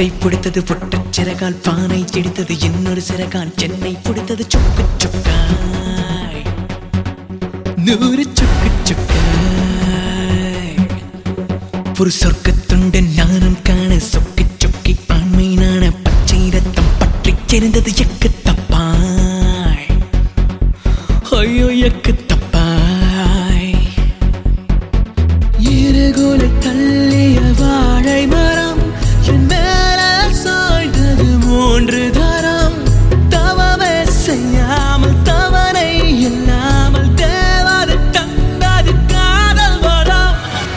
குட்டை பிடித்தது பொட்டச் சிறகால் பானை இடித்தது இன்னொரு சிறகால் சென்னை பிடித்தது சொக்கு சொக்காய் நூறு சொக்கு சொக்காய் ஒரு சொர்க்கத்துண்டு நானும் காண சொக்கி சொக்கி ஆண்மை நாண பச்சை ரத்தம் பற்றி செறிந்தது எக்கு தப்பாய் ஐயோ எக்கு தப்பாய் இருகுலை தள்ளிய வாழை மரம் என் மேல சாய்ந்தது மூன்று தரம் தவமே செய்யாமல் தவனை இல்லாமல் தேவாது தந்தாது காதல் வரம்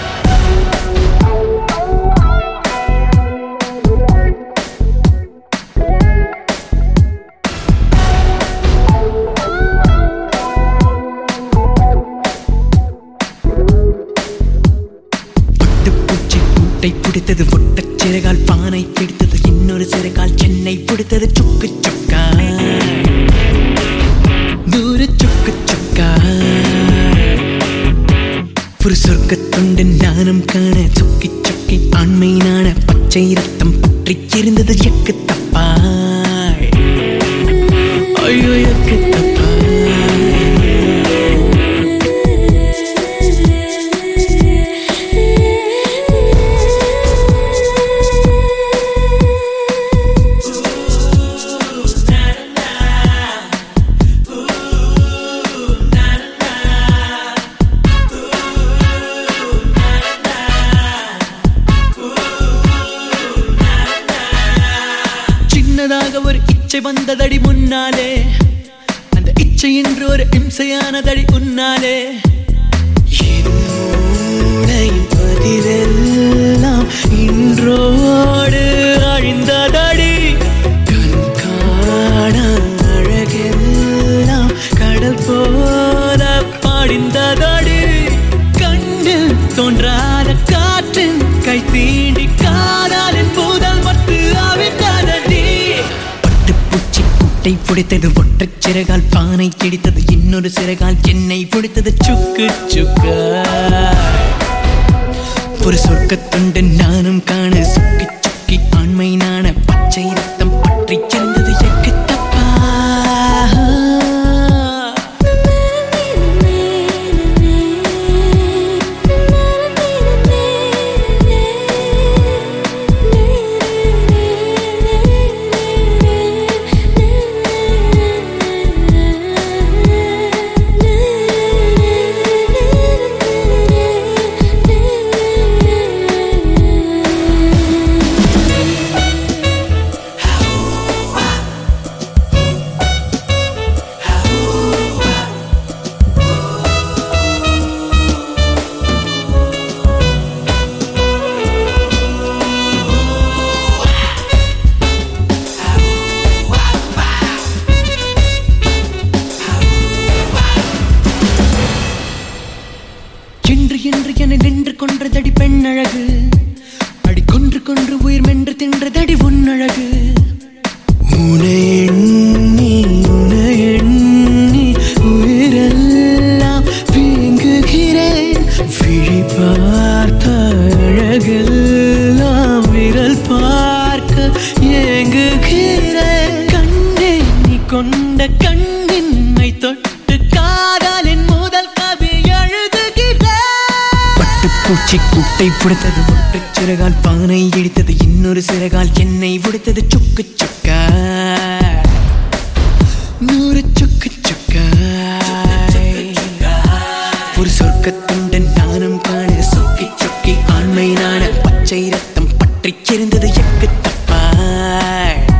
பட்டுப்பூச்சி கூட்டை பிடித்தது ஒட்டச் சிறகால் பானை பிடித்தது இன்னொரு சிறகால் சென்னை பிடித்தது சுக்கு சுக்கா தூர சுக்கு சுக்கா ஒரு சொர்க்கத்துண்டு நானும் காண சுக்கி சுக்கி ஆண்மை நாண பச்சை ரத்தம் பற்றி இருந்தது எக்கு தப்பாய் ஐயோ எக்கு தப்பாய் சின்னதாக ஒரு இச்சை வந்ததடி முன்னாலே அந்த இச்சை என்று ஒரு இம்சையானதடி உன்னாலே என் மூளையின் பதிலெல்லாம் இன்றோடு அழிந்ததடி கண் காண அழகெல்லாம் கடல் போல பாடிந்ததடி கண்ணில் தோன்றாத காற்றின் கை தீண்டி காதலின் முதல் மட்டு அவிழ்ந்ததடி பட்டுப்பூச்சி கூட்டை பிடித்தது ஒற்றைச் சிறகால் பானை கிடித்தது இன்னொரு சிறகால் என்னை பிடித்தது சுக்கு சுக்கா ஒரு சொர்க்கத்துண்டு நானும் காண சுக்கி சுக்கி ஆண்மை நாண பச்சை ரத்தம் பற்றி சிறந்தது எக்கு தப்பா என்று என்று என நின்று கொன்றதடி பெண்ணழகு அடி கொன்று கொன்று உயிர் மென்று தின்றதடி உன்னழகு உனை எண்ணி உனை எண்ணி உயிரெல்லாம் வீங்குகிறேன் விழி பார்த்த அழகெல்லாம் விரல் பார்க்க ஏங்குகிறேன் கண்ணே நீ கொண்ட கண்ணின்மை தொட்டு காதலின் முதல் கவி எழுதுகிறேன் பட்டுப்பூச்சி கூட்டை பிடித்தது ஒற்றைச் சிறகால் பானை இடித்தது இன்னொரு சிறகால் என்னை உடைத்தது சுக்கு சுக்கா நூறு சுக்கு சுக்கா ஒரு சொர்க்கத்துண்டு நானும் காண சொக்கி சொக்கி ஆண்மை நாண பச்சை ரத்தம் பற்றி இருந்தது எக்கு தப்பாய்